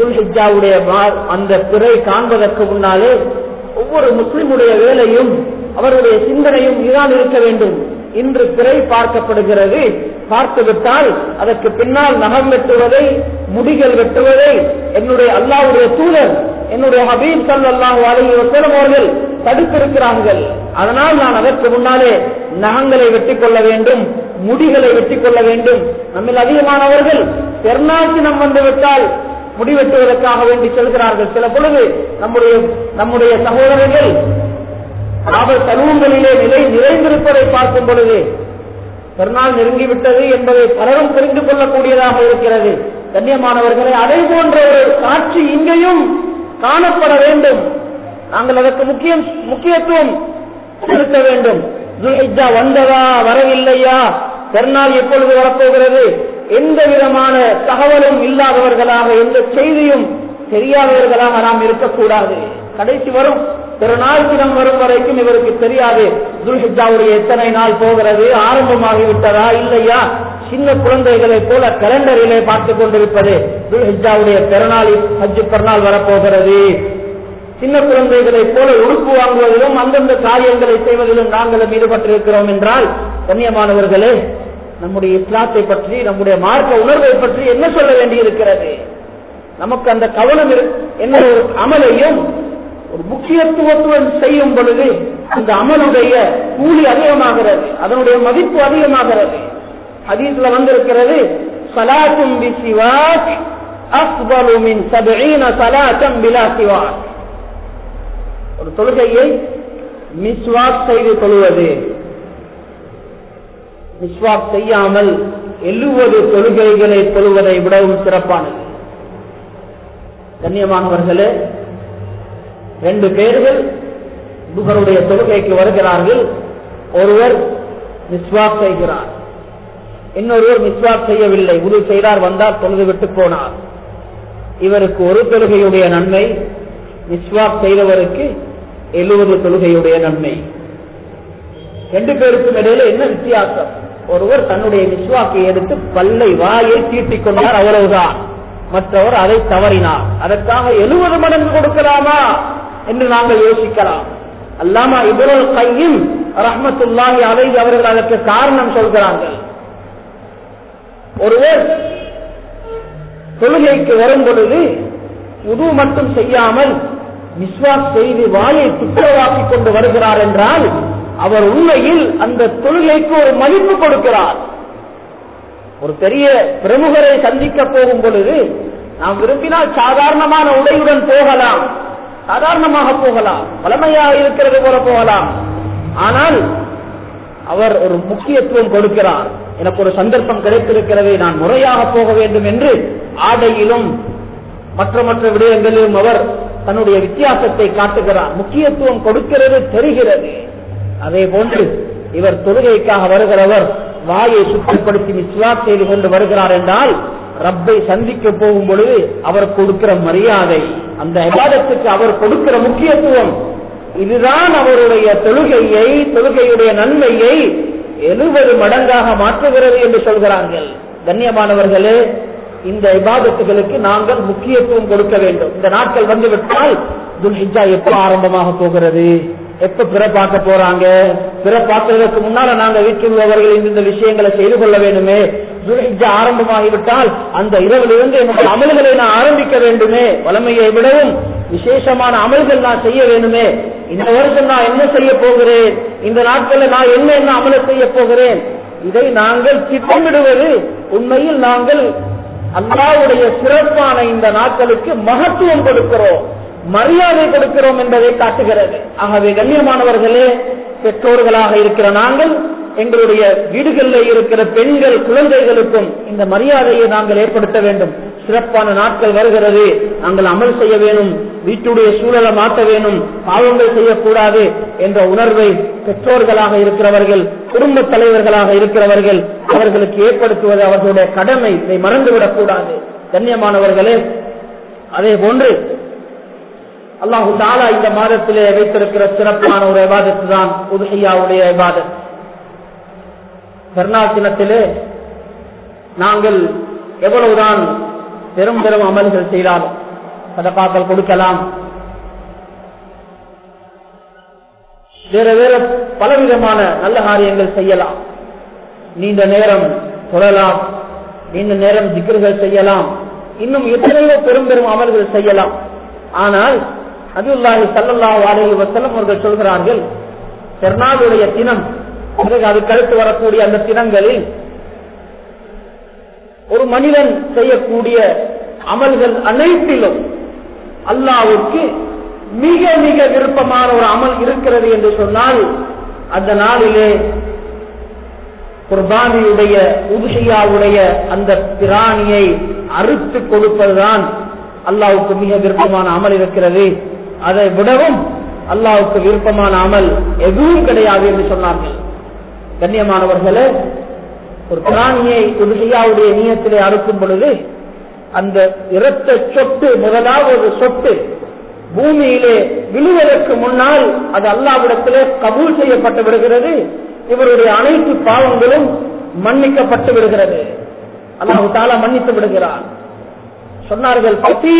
ஜுல்ஹிஜாவுடைய அந்த பிறை காண்பதற்கு முன்னாலே ஒவ்வொரு முஸ்லிமுடைய வேலையும் அவருடைய சிந்தனையும் இதுதான் இருக்க வேண்டும் இன்று பிறை பார்க்கப்படுகிறது பார்த்துவிட்டால் அதற்கு பின்னால் நகம் வெட்டுவதை முடிகள் வெட்டுவதை என்னுடைய அல்லாவுடைய தூதர் என்னுடைய ஹபீப் சல்லாஹு அலஹி வசலம் அவர்கள் தடுத்திருக்கிறார்கள் அதனால் நான் அதற்கு முன்னாலே நகங்களை வெட்டிக் கொள்ள வேண்டும் முடிகளை வெட்டிக் கொள்ள வேண்டும் நம்மில் அதிகமானவர்கள் பெருநாள் தினம் வந்து விட்டால் முடிவெட்டுவதற்காக வேண்டி செல்கிறார்கள் சில பொழுது நம்முடைய நம்முடைய சகோதரர்கள் அவர் சலூன்களிலே நிலை நிறைந்திருப்பதை பார்க்கும் பொழுது பெருநாள் நெருங்கிவிட்டது என்பதை பலரும் தெரிந்து கொள்ளக்கூடியதாக இருக்கிறது கண்ணியமானவர்களை அதை போன்ற ஒரு காட்சி இங்கேயும் காணப்பட வேண்டும் நாங்கள் அதற்கு முக்கியம் முக்கியத்துவம் செலுத்த வேண்டும் துல்ஹிஜா வந்ததா வரவில்லையா பெருநாள் எப்பொழுது வரப்போகிறது எந்த விதமான தகவலும் இல்லாதவர்களாக எந்த செய்தியும் தெரியாதவர்களாக நாம் இருக்கக்கூடாது கடைசி வரும் திருநாள் தினம் வரும் வரைக்கும் இவருக்கு தெரியாது துல்ஹிஜாவுடைய எத்தனை நாள் போகிறது ஆரம்பமாகிவிட்டதா இல்லையா சின்ன குழந்தைகளை போல கலண்டரிலே பார்த்துக் கொண்டிருப்பது துல்ஹிஜாவுடைய பெருநாள் ஹஜ்ஜு பெருநாள் வரப்போகிறது சின்ன குழந்தைகளை போல உடுப்பு வாங்குவதிலும் அந்தந்த காரியங்களை செய்வதிலும் நாங்களும் ஈடுபட்டிருக்கிறோம் என்றால் கண்ணியமானவர்களே நம்முடைய இஸ்லாத்தை பற்றி நம்முடைய மார்க்க உணர்வை பற்றி என்ன சொல்ல வேண்டியிருக்கிறது நமக்கு அந்த கவனம் என்ன ஒரு அமலையும் ஒரு முக்கியத்துவத்துவம் செய்யும் பொழுது அந்த அமலுடைய கூலி அதிகமாகிறது அதனுடைய மதிப்பு அதிகமாகிறது ஹதீஸ்ல வந்திருக்கிறது சலாத்தும் பி சிவாக் அஃபலு மின் சபீன சலாத்தம் பிலா சிவாக் ஒரு தொழுகையை மிஸ்வாக் செய்து தொழுவது மிஸ்வாக் செய்யாமல் எழுவது தொழுகைகளை தொழுவதை விடவும் சிறப்பானது கண்ணியமானவர்களே ரெண்டு பேர்கள் புகருடைய தொழுகைக்கு வருகிறார்கள் ஒருவர் மிஸ்வாக் செய்கிறார் இன்னொருவர் மிஸ்வாக் செய்யவில்லை உது செய்தார் வந்தார் தொழுது விட்டு போனார் இவருக்கு ஒரு தொழுகையுடைய நன்மை மிஸ்வாக் செய்தவருக்கு எழுபது தொழுகையுடைய நன்மை ரெண்டு பேருக்கும் இடையில என்ன வித்தியாசம் ஒருவர் தன்னுடைய மிஸ்வாக்கை எடுத்து பல்லை வாயை தீட்டிக் கொண்டார் அவ்வளவுதான் மற்றவர் அதை தவறினார் அதற்காக எழுபது மடங்கு கொடுக்கலாமா என்று நாங்கள் யோசிக்கலாம் அல்லாமா இபுல் கையும் ரஹமத்துல்லாஹி அலை அவர்கள் அதற்கு காரணம் சொல்கிறார்கள் ஒருவர் தொழுகைக்கு வரும் பொழுது உது மட்டும் செய்யாமல் விஸ்வாஸ் செய்து வாயை துப்புரவாக்கி கொண்டு வருகிறார் என்றால் அவர் உண்மையில் அந்த தொழுகைக்கு ஒரு மதிப்பு கொடுக்கிறார் ஒரு பெரிய பிரமுகரை சந்திக்க போகும் பொழுது நாம் விரும்பினால் சாதாரணமான உடையுடன் போகலாம் சாதாரணமாக போகலாம் வளமையாக இருக்கிறது போல போகலாம் ஆனால் அவர் ஒரு முக்கியத்துவம் கொடுக்கிறார் எனக்கு ஒரு சந்தர்ப்பம் கிடைத்திருக்கிறது நான் முறையாக போக வேண்டும் என்று ஆடையிலும் மற்ற மற்ற விடயங்களிலும் அவர் தன்னுடைய வித்தியாசத்தை காட்டுகிறார் முக்கியத்துவம் கொடுக்கிறது தெரிகிறது அதே போன்று இவர் தொழுகைக்காக வருகிறவர் வாயை சுத்தப்படுத்தி விஸ்வாஸ் செய்து கொண்டு வருகிறார் என்றால் ரப்பை சந்திக்க போகும் பொழுது அவர் கொடுக்கிற மரியாதை அந்த விவாதத்துக்கு அவர் கொடுக்கிற முக்கியத்துவம் இதுதான் அவருடைய தொழுகையை தொழுகையுடைய நன்மையை எழுபது மடங்காக மாற்றுகிறது என்று சொல்கிறார்கள் கண்ணியமானவர்களே இந்த இபாதத்துகளுக்கு நாங்கள் முக்கியத்துவம் கொடுக்க வேண்டும் இந்த நாட்கள் வந்துவிட்டால் துல்ஹிஜா எப்ப ஆரம்பமாக போகிறது எப்ப பிற பார்க்க போறாங்க பிற பார்க்கறதுக்கு முன்னால நாங்க வீட்டில் உள்ளவர்கள் இந்த விஷயங்களை செய்து கொள்ள வேண்டுமே துல்ஹிஜா ஆரம்பமாகிவிட்டால் அந்த இரவிலிருந்து என்னுடைய அமல்களை நான் ஆரம்பிக்க வேண்டுமே வளமையை விடவும் விசேஷமான அமல்கள் நான் செய்ய வேண்டுமே இந்த வருஷம் நான் என்ன செய்ய போகிறேன் இந்த நாட்களில் நான் என்ன என்ன அமல செய்ய போகிறேன் இதை நாங்கள் திட்டமிடுவது உண்மையில் நாங்கள் அல்லாவுடைய சிறப்பான இந்த நாட்களுக்கு மகத்துவம் கொடுக்கிறோம் மரியாதை கொடுக்கிறோம் என்பதை காட்டுகிறது ஆகவே கண்ணியமானவர்களே பெற்றோர்களாக இருக்கிற நாங்கள் எங்களுடைய வீடுகளில் இருக்கிற பெண்கள் குழந்தைகளுக்கும் இந்த மரியாதையை நாங்கள் ஏற்படுத்த வேண்டும் சிறப்பான நாட்கள் வருகிறது நாங்கள் அமல் செய்ய வேணும் வீட்டுடைய சூழலை மாற்ற வேணும் பாவங்கள் செய்யக்கூடாது என்ற உணர்வை பெற்றோர்களாக இருக்கிறவர்கள் குடும்ப தலைவர்களாக இருக்கிறவர்கள் அவர்களுக்கு ஏற்படுத்துவது அவர்களுடைய கடமை இதை மறந்துவிடக் கூடாது கண்ணியமானவர்களே அதே போன்று அல்லாஹு தாலா இந்த மாதத்திலே வைத்திருக்கிற சிறப்பான ஒரு விவாதத்து தான் உதுஹையாவுடைய விவாதத் பெருநாள் தினத்திலே நாங்கள் எவ்வளவுதான் பெரும் பெரும் அமல்கள் செய்தாலும் சதப்பாக்கள் கொடுக்கலாம் வேற வேற பலவிதமான நல்ல காரியங்கள் செய்யலாம் நீண்ட நேரம் தொழலாம் நீண்ட நேரம் திக்ருகள் செய்யலாம் இன்னும் எத்தனையோ பெரும் பெரும் அமல்கள் செய்யலாம் ஆனால் அதுல்லாஹி சல்லல்லாஹு அலைஹி வஸல்லம் அவர்கள் சொல்கிறார்கள் பெருநாளுடைய தினம் பிறகு அதுக்கு அடுத்து வரக்கூடிய அந்த தினங்களில் ஒரு மனிதன் செய்யக்கூடிய அமல்கள் அனைத்திலும் அல்லாவுக்கு மிக மிக விருப்பமான ஒரு அமல் இருக்கிறது என்று சொன்னால் அந்த நாளிலே குர்பானியுடைய உதுஷையாவுடைய அந்த பிராணியை அறுத்து கொடுப்பதுதான் அல்லாவுக்கு மிக விருப்பமான அமல் இருக்கிறது அதை விடவும் அல்லாவுக்கு விருப்பமான அமல் எதுவும் கிடையாது என்று சொன்னார்கள் கண்ணியமானவர்களே ஒரு பிராணியை உதுஷையாவுடைய நீயத்திலே அறுக்கும் பொழுது அந்த இரத்த சொட்டு முதலாவது சொட்டு பூமியிலே விழுவதற்கு முன்னால் அது அல்லாவிடத்திலே கபூல் செய்யப்பட்டு விடுகிறது இவருடைய அனைத்து பாவங்களும் மன்னிக்கப்பட்டு விடுகிறது அல்லாஹு தாலா மன்னித்து விடுகிறார் சொன்னார்கள்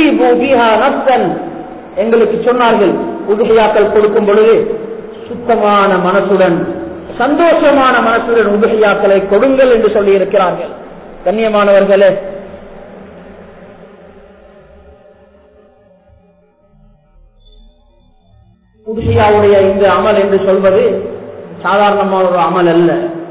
எங்களுக்கு சொன்னார்கள் உதுகையாக்கள் கொடுக்கும் பொழுது சுத்தமான மனசுடன் சந்தோஷமான மனசுடன் உதுகையாக்களை கொடுங்கள் என்று சொல்லி இருக்கிறார்கள் கண்ணியமானவர்களே உதுகையாவுடைய இந்த அமல் என்று சொல்வது சாதாரணமான ஒரு அமல் அல்ல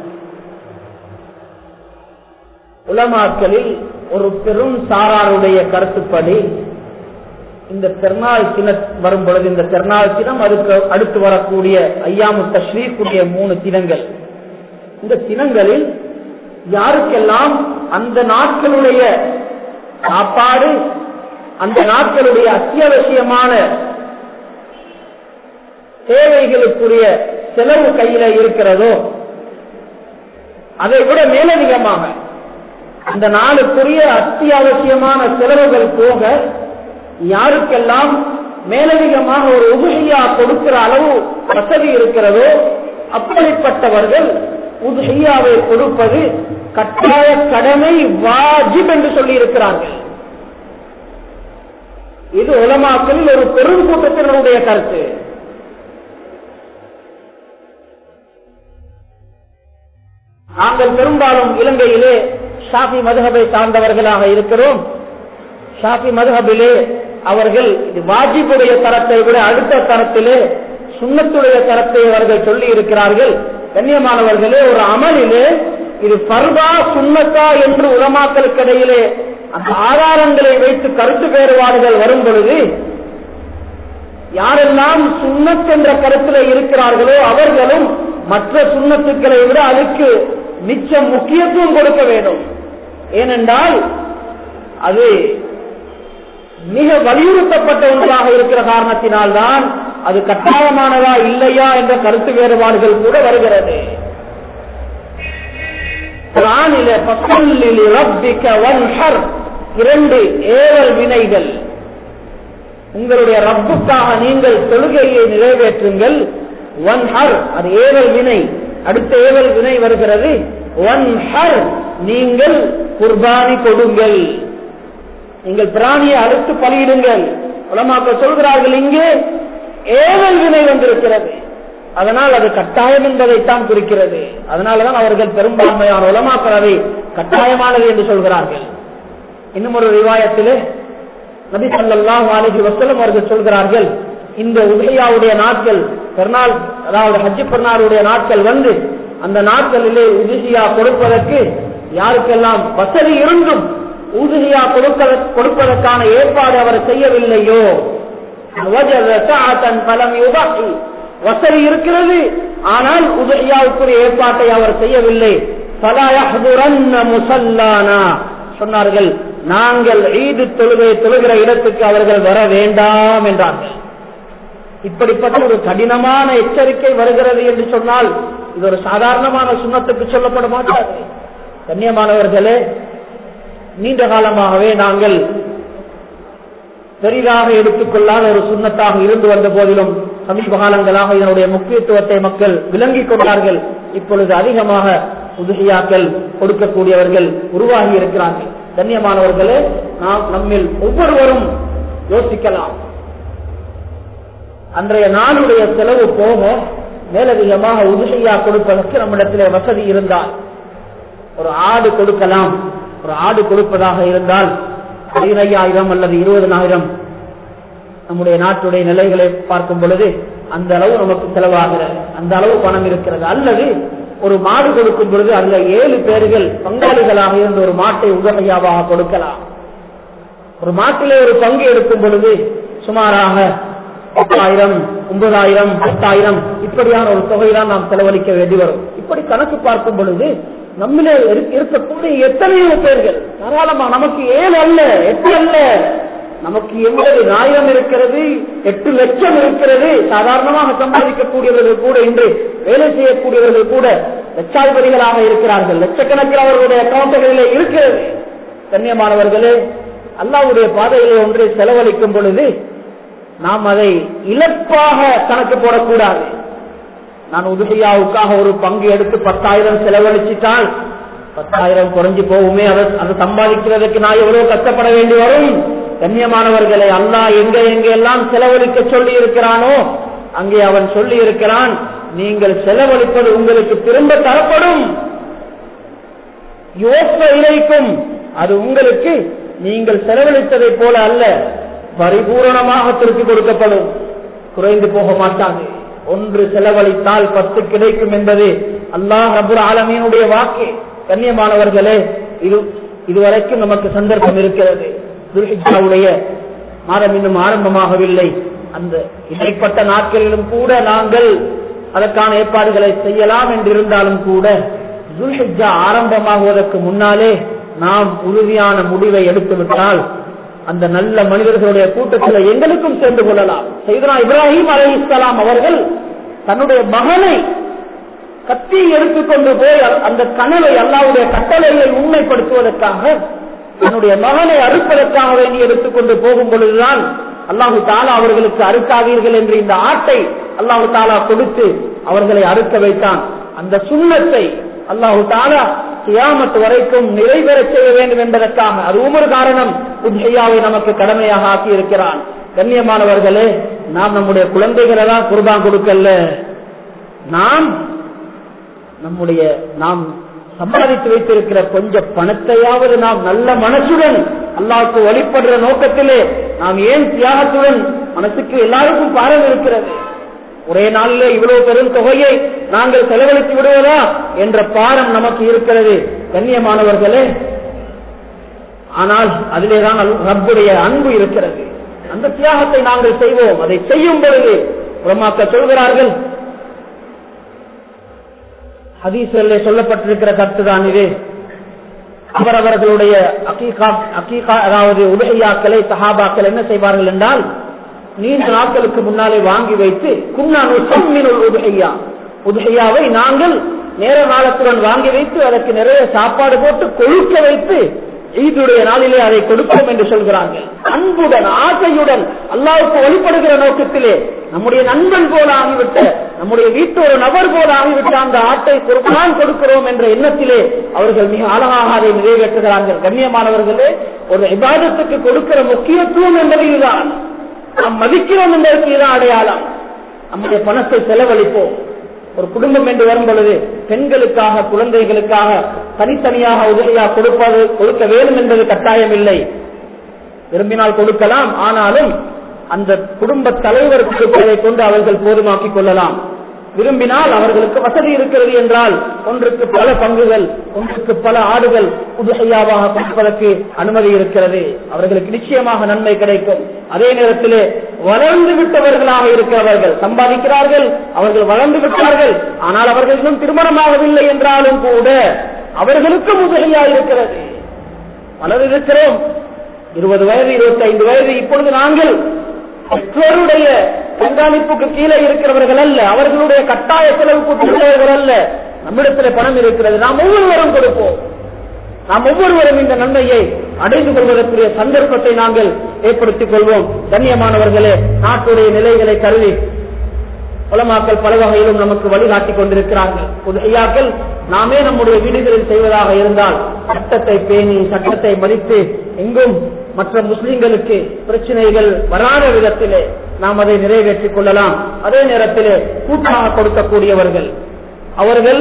உலமாக்களில் ஒரு பெரும் சாராருடைய கருத்துப்படி இந்த திருநாள் தின வரும் பொழுது இந்த திருநாள் தினம் அதுக்கு அடுத்து வரக்கூடிய ஐயாமு தஸ்ரீக்குடைய மூணு தினங்கள் இந்த தினங்களில் யாருக்கெல்லாம் அந்த நாட்களுடைய சாப்பாடு அந்த நாட்களுடைய அத்தியாவசியமான தேவைகளுக்குரிய செலவு கையில இருக்கிறதோ அதை விட மேலதிகமாக அந்த நாளுக்குரிய அத்தியாவசியமான செலவுகள் போக யாருக்கெல்லாம் மேலதிகமாக ஒரு உதுகையா கொடுக்கிற அளவு வசதி இருக்கிறதோ அப்படிப்பட்டவர்கள் உதுகையாவை கொடுப்பது கட்டாய கடமை வாஜிப் என்று சொல்லி இருக்கிறார்கள் இது உலமாக்களில் ஒரு பெரும் கூட்டத்தினருடைய கருத்து நாங்கள் பெரும்பாலும் இலங்கையிலே ஷாஃபி மதுஹபை சார்ந்தவர்களாக இருக்கிறோம் ஷாஃபி மதுஹபிலே அவர்கள் இது வாஜிபுடைய தரத்தை விட அடுத்த தரத்திலே சுண்ணத்துடைய தரத்தை அவர்கள் சொல்லி இருக்கிறார்கள் கண்ணியமானவர்களே ஒரு அமலிலே இது பர்வா சுண்ணத்தா என்று உலமாக்களுக்கு இடையிலே அந்த ஆதாரங்களை வைத்து கருத்து வேறுபாடுகள் வரும் பொழுது யாரெல்லாம் சுண்ணத் என்ற கருத்துல இருக்கிறார்களோ அவர்களும் மற்ற சுண்ணத்துக்களை விட அதுக்கு மிச்சம் முக்கியத்துவம் கொடுக்க வேண்டும் ஏனென்றால் அது மிக வலியுறுத்தப்பட்ட ஒன்றாக இருக்கிற காரணத்தினால்தான் அது கட்டாயமானதா இல்லையா என்ற கருத்து வேறுபாடுகள் கூட வருகிறது இரண்டு ஏவல் வினைகள் உங்களுடைய ரப்புக்காக நீங்கள் தொழுகையை நிறைவேற்றுங்கள் ஒன் ஹர் அது ஏவல் வினை அடுத்த ஏவல் வினை வருகிறது ஒன் ஹர் நீங்கள் குர்பானி கொடுங்கள் நீங்கள் பிராணியை அறுத்து பலியிடுங்கள் உலமாக்கள் சொல்கிறார்கள் இங்கே ஏவல் வினை வந்திருக்கிறது அதனால் அது கட்டாயம் என்பதைத்தான் குறிக்கிறது அதனாலதான் அவர்கள் பெரும்பான்மையான உலமாக்கள் அதை கட்டாயமானது என்று சொல்கிறார்கள் இன்னும் ஒரு விவாயத்திலே நபி சல்லாஹ் அலிஹி வசலம் அவர்கள் சொல்கிறார்கள் இந்த உதயாவுடைய நாட்கள் பெருநாள் அதாவது ஹஜ்ஜி பெருநாளுடைய நாட்கள் வந்து அந்த நாட்களிலே உதுகியா கொடுப்பதற்கு யாருக்கெல்லாம் வசதி இருந்தும் ஊதுகியா கொடுப்பதற்கான ஏற்பாடு அவர் செய்யவில்லையோ பலம் வசதி இருக்கிறது ஆனால் உதயாவுக்குரிய ஏற்பாட்டை அவர் செய்யவில்லை சொன்னார்கள் நாங்கள் ஈது தொழுகை தொழுகிற இடத்துக்கு அவர்கள் வர வேண்டாம் என்றார்கள் இப்படிப்பட்ட ஒரு கடினமான எச்சரிக்கை வருகிறது என்று சொன்னால் இது ஒரு சாதாரணமான சுண்ணத்துக்கு சொல்லப்பட மாட்டாது கண்ணியமானவர்களே நீண்ட காலமாகவே நாங்கள் பெரிதாக எடுத்துக்கொள்ளாத ஒரு சுண்ணத்தாக இருந்து வந்த போதிலும் சமீப காலங்களாக இதனுடைய முக்கியத்துவத்தை மக்கள் விளங்கிக் கொண்டார்கள் இப்பொழுது அதிகமாக உதவியாக்கள் கொடுக்கக்கூடியவர்கள் உருவாகி இருக்கிறார்கள் கண்ணியமானவர்களே நாம் நம்மில் ஒவ்வொருவரும் யோசிக்கலாம் அன்றைய நாளுடைய செலவு போக மேலதிகமாக உதுகையா கொடுப்பதற்கு நம்மிடத்திலே வசதி இருந்தால் ஒரு ஆடு கொடுக்கலாம் ஒரு ஆடு கொடுப்பதாக இருந்தால் பதினையாயிரம் அல்லது இருபதனாயிரம் நம்முடைய நாட்டுடைய நிலைகளை பார்க்கும் பொழுது அந்த அளவு நமக்கு செலவாகிறது அந்த அளவு பணம் இருக்கிறது அல்லது ஒரு மாடு கொடுக்கும் பொழுது அதுல ஏழு பேர்கள் பங்காளிகளாக இருந்த ஒரு மாட்டை உதவியாவாக கொடுக்கலாம் ஒரு மாட்டிலே ஒரு பங்கு எடுக்கும் பொழுது சுமாராக எட்டாயிரம் ஒன்பதாயிரம் பத்தாயிரம் இப்படியான ஒரு தொகைதான் நாம் செலவழிக்க வேண்டி வரும் இப்படி கணக்கு பார்க்கும் பொழுது நம்மளே இருக்கக்கூடிய எத்தனையோ பேர்கள் தாராளமா நமக்கு ஏழு அல்ல எட்டு அல்ல நமக்கு எண்பது ஆயிரம் இருக்கிறது எட்டு லட்சம் இருக்கிறது சாதாரணமாக சம்பாதிக்கக்கூடியவர்கள் கூட இன்று வேலை செய்யக்கூடியவர்கள் கூட லட்சாதிபதிகளாக இருக்கிறார்கள் லட்சக்கணக்கில் அவர்களுடைய அக்கௌண்ட்டுகளிலே இருக்கிறது கண்ணியமானவர்களே அல்லாவுடைய பாதையிலே ஒன்றை செலவழிக்கும் பொழுது நாம் அதை இழப்பாக கணக்கு போடக்கூடாது நான் உதவியாவுக்காக ஒரு பங்கு எடுத்து பத்தாயிரம் செலவழிச்சிட்டால் பத்தாயிரம் குறைஞ்சு போகுமே அதை அதை சம்பாதிக்கிறதுக்கு நான் எவ்வளவு கஷ்டப்பட வேண்டி வரும் கண்ணியமானவர்களை அல்லாஹ் எங்க எங்க எல்லாம் செலவழிக்க சொல்லி இருக்கிறானோ அங்கே அவன் சொல்லி இருக்கிறான் நீங்கள் செலவழிப்பது உங்களுக்கு திரும்ப தரப்படும் யோச இறைக்கும் அது உங்களுக்கு நீங்கள் செலவழித்ததை போல அல்ல பரிபூரணமாக திருப்பி கொடுக்கப்படும் குறைந்து போக மாட்டாது ஒன்று செலவழித்தால் பத்து கிடைக்கும் என்பது அல்லாஹ் ரபுல் ஆலமீனுடைய வாக்கு கண்ணியமானவர்களே இது இதுவரைக்கும் நமக்கு சந்தர்ப்பம் இருக்கிறது துல்ஹிஜாவுடைய மாதம் இன்னும் ஆரம்பமாகவில்லை அந்த இடைப்பட்ட நாட்களிலும் கூட நாங்கள் அதற்கான ஏற்பாடுகளை செய்யலாம் என்றிருந்தாலும் கூட துல்ஹிஜா ஆரம்பமாகுவதற்கு முன்னாலே நாம் உறுதியான முடிவை எடுத்துவிட்டால் அந்த நல்ல மனிதர்களுடைய கூட்டத்தில் எங்களுக்கும் சேர்ந்து கொள்ளலாம் செய்தனா இப்ராஹிம் அலி இஸ்லாம் அவர்கள் தன்னுடைய மகனை கத்தி எடுத்துக்கொண்டு போய் அந்த கனவை அல்லாவுடைய கட்டளையை உண்மைப்படுத்துவதற்காக தன்னுடைய மகனை அறுப்பதற்காக வேண்டி எடுத்துக்கொண்டு போகும் பொழுதுதான் அல்லாஹு தாலா அவர்களுக்கு அறுக்காதீர்கள் என்று இந்த ஆட்டை அல்லாஹு தாலா கொடுத்து அவர்களை அறுக்க வைத்தான் அந்த சுண்ணத்தை அல்லாஹு தாலா கியாமத்து வரைக்கும் நிறைவேற செய்ய வேண்டும் என்பதற்காக அதுவும் ஒரு காரணம் உஜ்ஜையாவை நமக்கு கடமையாக ஆக்கி இருக்கிறான் கண்ணியமானவர்களே நாம் நம்முடைய குழந்தைகளை தான் குர்பான் கொடுக்கல நாம் நம்முடைய நாம் சம்பாதித்து வைத்திருக்கிற கொஞ்ச பணத்தையாவது நாம் நல்ல மனசுடன் அல்லாவுக்கு வழிபடுற நோக்கத்திலே நாம் ஏன் தியாகத்துடன் மனசுக்கு எல்லாருக்கும் பாரம் இருக்கிறது ஒரே நாளிலே இவ்வளவு பெரும் தொகையை நாங்கள் செலவழித்து விடுவதா என்ற பாரம் நமக்கு இருக்கிறது கண்ணியமானவர்களே ஆனால் அதிலேதான் ரப்புடைய அன்பு இருக்கிறது அந்த தியாகத்தை நாங்கள் செய்வோம் அதை செய்யும் பொழுது பிரமாக்க சொல்கிறார்கள் ஹதீஸ்களிலே சொல்லப்பட்டிருக்கிற கருத்துதான் இது அவரவர்களுடைய அகீகா அகீகா அதாவது உதகையாக்களை சஹாபாக்கள் என்ன செய்வார்கள் என்றால் நீண்ட நாட்களுக்கு முன்னாலே வாங்கி வைத்து குன்னானு சம்மினுள் உதகையா உதகையாவை நாங்கள் நேர காலத்துடன் வாங்கி வைத்து அதற்கு நிறைய சாப்பாடு போட்டு கொழுக்க வைத்து ஈதுடைய நாளிலே அதை கொடுப்போம் என்று சொல்கிறார்கள் அன்புடன் ஆசையுடன் அல்லாவுக்கு வழிபடுகிற நோக்கத்திலே நம்முடைய நண்பன் போல ஆகிவிட்ட நம்முடைய வீட்டு ஒரு நபர் போல ஆகிவிட்ட அந்த ஆட்டை குர்பான் கொடுக்கிறோம் என்ற எண்ணத்திலே அவர்கள் மிக அழகாக அதை நிறைவேற்றுகிறார்கள் கண்ணியமானவர்களே ஒரு விவாதத்துக்கு கொடுக்கிற முக்கியத்துவம் என்பது இதுதான் நாம் மதிக்கிறோம் என்பதற்கு இதுதான் அடையாளம் நம்முடைய பணத்தை செலவழிப்போம் ஒரு குடும்பம் என்று வரும் பொழுது பெண்களுக்காக குழந்தைகளுக்காக தனித்தனியாக உதவியா கொடுப்பது கொடுக்க வேண்டும் என்பது கட்டாயம் இல்லை விரும்பினால் கொடுக்கலாம் ஆனாலும் அந்த குடும்ப தலைவர் கொடுப்பதை கொண்டு அவர்கள் போதுமாக்கிக் கொள்ளலாம் விரும்பினால் அவர்களுக்கு வசதி இருக்கிறது என்றால் ஒன்றுக்கு பல பங்குகள் ஒன்றுக்கு பல ஆடுகள் உதகையாவாக கொடுப்பதற்கு அனுமதி இருக்கிறது அவர்களுக்கு நிச்சயமாக நன்மை கிடைக்கும் அதே நேரத்திலே வளர்ந்து விட்டவர்களாக இருக்கிறவர்கள் சம்பாதிக்கிறார்கள் அவர்கள் வளர்ந்து விட்டார்கள் ஆனால் அவர்கள் இன்னும் திருமணமாகவில்லை என்றாலும் கூட அவர்களுக்கும் உதவியா இருக்கிறது பலர் இருக்கிறோம் இருபது வயது இருபத்தி ஐந்து வயது இப்பொழுது நாங்கள் பெற்றோருடைய கண்காணிப்புக்கு கீழே இருக்கிறவர்கள் அல்ல அவர்களுடைய கட்டாய செலவுக்கு உள்ளவர்கள் அல்ல நம்மிடத்தில் பணம் இருக்கிறது நாம் ஒவ்வொருவரும் கொடுப்போம் நாம் ஒவ்வொருவரும் இந்த நன்மையை அடைந்து கொள்வதற்குரிய சந்தர்ப்பத்தை நாங்கள் ஏற்படுத்திக் கொள்வோம் கண்ணியமானவர்களே நாட்டுடைய நிலைகளை கருதி உலமாக்கள் பல வகையிலும் நமக்கு வழிகாட்டிக் கொண்டிருக்கிறார்கள் உதவியாக்கள் நாமே நம்முடைய வீடுகளில் செய்வதாக இருந்தால் சட்டத்தை பேணி சட்டத்தை மதித்து எங்கும் மற்ற முஸ்லிம்களுக்கு பிரச்சனைகள் வராத விதத்திலே நாம் அதை நிறைவேற்றிக் கொள்ளலாம் அதே நேரத்திலே கூட்டாக கொடுக்கக்கூடியவர்கள் அவர்கள்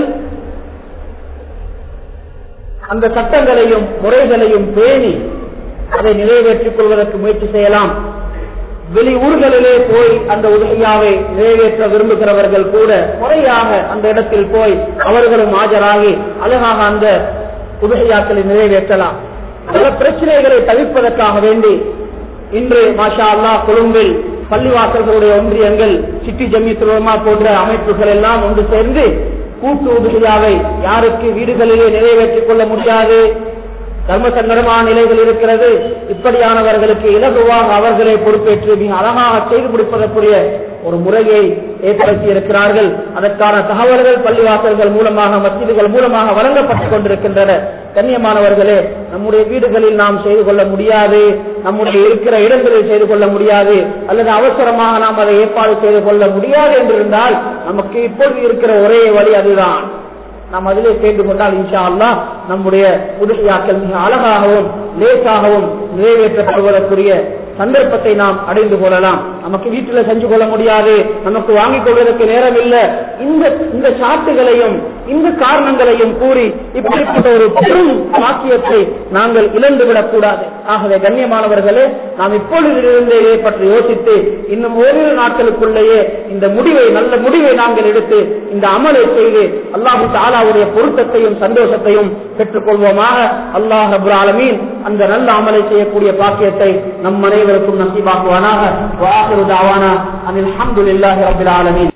அந்த சட்டங்களையும் முறைகளையும் பேணி அதை நிறைவேற்றிக் கொள்வதற்கு முயற்சி செய்யலாம் வெளி ஊர்களிலே போய் அந்த உதவியாவை நிறைவேற்ற விரும்புகிறவர்கள் கூட முறையாக அந்த இடத்தில் போய் அவர்களும் ஆஜராகி அழகாக அந்த உதவியாக்களை நிறைவேற்றலாம் பல பிரச்சனைகளை தவிர்ப்பதற்காக வேண்டி இன்று மாஷா அல்லா கொழும்பில் பள்ளிவாசல்களுடைய ஒன்றியங்கள் சிட்டி ஜம்மி துலமா போன்ற அமைப்புகள் எல்லாம் ஒன்று சேர்ந்து கூட்டு உதவியாவை யாருக்கு வீடுகளிலே நிறைவேற்றிக் கொள்ள முடியாது தர்ம சங்கடமான நிலைகள் இருக்கிறது இப்படியானவர்களுக்கு இலகுவாக அவர்களை பொறுப்பேற்று மிக அழகாக செய்து முடிப்பதற்குரிய ஒரு முறையை ஏற்படுத்தி இருக்கிறார்கள் அதற்கான தகவல்கள் பள்ளிவாசல்கள் மூலமாக மசிதிகள் மூலமாக வழங்கப்பட்டுக் கொண்டிருக்கின்றன கண்ணியமானவர்களே நம்முடைய வீடுகளில் நாம் செய்து கொள்ள முடியாது நம்முடைய இருக்கிற இடங்களில் செய்து கொள்ள முடியாது அல்லது அவசரமாக நாம் அதை ஏற்பாடு செய்து கொள்ள முடியாது என்றிருந்தால் நமக்கு இப்பொழுது இருக்கிற ஒரே வழி அதுதான் நாம் அதிலே சேர்ந்து கொண்டால் இன்ஷா அல்லா நம்முடைய உதவியாக்கள் மிக அழகாகவும் லேசாகவும் நிறைவேற்றப்படுவதற்குரிய சந்தர்ப்பத்தை நாம் அடைந்து கொள்ளலாம் நமக்கு வீட்டில் செஞ்சு கொள்ள முடியாது நமக்கு வாங்கிக் கொள்வதற்கு நேரம் இல்லை இந்த இந்த சாட்டுகளையும் இந்த காரணங்களையும் கூறி இப்படிப்பட்ட ஒரு பெரும் வாக்கியத்தை நாங்கள் இழந்துவிடக் கூடாது ஆகவே கண்ணியமானவர்களே நாம் இப்பொழுதிலிருந்தே இதை பற்றி யோசித்து இன்னும் ஓரிரு நாட்களுக்குள்ளேயே இந்த முடிவை நல்ல முடிவை நாங்கள் எடுத்து இந்த அமலை செய்து அல்லாஹு தாலாவுடைய பொருத்தத்தையும் சந்தோஷத்தையும் பெற்றுக்கொள்வோமாக அல்லாஹ் ரபுல் ஆலமீன் அந்த நல்ல அமலை செய்யக்கூடிய பாக்கியத்தை நம் அனைவருக்கும் நசீபாக்குவானாக வாஹிரு தாவானா அனில் அல்ஹம்துலில்லாஹி ரபில் ஆலமீன்